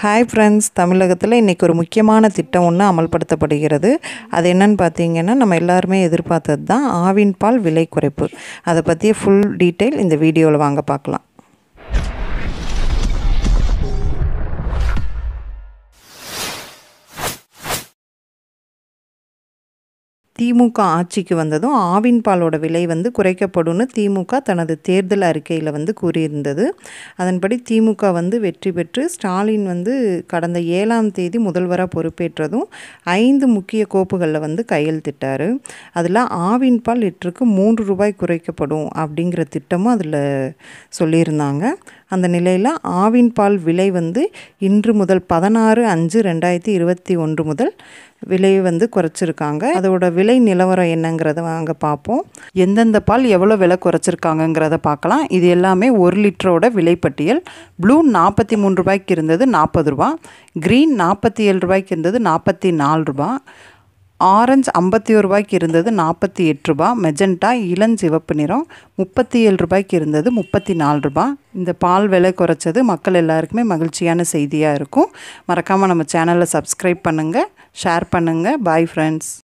hi friends தமிழகத்தில் இன்றைக்கி ஒரு முக்கியமான திட்டம் ஒன்று அமல்படுத்தப்படுகிறது அது என்னன்னு பார்த்தீங்கன்னா நம்ம எல்லாருமே எதிர்பார்த்தது தான் ஆவின் பால் விலை குறைப்பு அதை பற்றிய ஃபுல் டீட்டெயில் இந்த வீடியோவில் வாங்க பார்க்கலாம் திமுக ஆட்சிக்கு வந்ததும் ஆவின் பாலோட விலை வந்து குறைக்கப்படும்னு திமுக தனது தேர்தல் அறிக்கையில் வந்து கூறியிருந்தது அதன்படி திமுக வந்து வெற்றி பெற்று ஸ்டாலின் வந்து கடந்த ஏழாம் தேதி முதல்வராக பொறுப்பேற்றதும் ஐந்து முக்கிய கோப்புகளில் வந்து கையெழுத்திட்டார் அதில் ஆவின் பால் லிட்டருக்கு மூன்று ரூபாய் குறைக்கப்படும் அப்படிங்கிற திட்டமும் அதில் சொல்லியிருந்தாங்க அந்த நிலையில் ஆவின் பால் விலை வந்து இன்று முதல் பதினாறு அஞ்சு ரெண்டாயிரத்தி இருபத்தி ஒன்று முதல் விலையை வந்து குறைச்சிருக்காங்க அதோட விலை நிலவரம் என்னங்கிறத வாங்க பார்ப்போம் எந்தெந்த பால் எவ்வளோ விலை குறைச்சிருக்காங்கங்கிறத பார்க்கலாம் இது எல்லாமே ஒரு லிட்டரோட விலைப்பட்டியல் ப்ளூ நாற்பத்தி மூணு ரூபாய்க்கு இருந்தது நாற்பது ரூபா க்ரீன் நாற்பத்தி ஏழு ரூபாய்க்கு இருந்தது நாற்பத்தி நாலு ரூபா ஆரஞ்சு ஐம்பத்தி ஒரு ரூபாய்க்கு இருந்தது நாற்பத்தி எட்டு ரூபா மெஜெண்டா இளஞ்சிவப்பு நிறம் முப்பத்தி ஏழு ரூபாய்க்கு இருந்தது முப்பத்தி நாலு ரூபா இந்த பால் விலை குறைச்சது மக்கள் எல்லாருக்குமே மகிழ்ச்சியான செய்தியாக இருக்கும் மறக்காமல் நம்ம சேனலை சப்ஸ்கிரைப் பண்ணுங்கள் ஷேர் பண்ணுங்கள் பாய் ஃப்ரெண்ட்ஸ்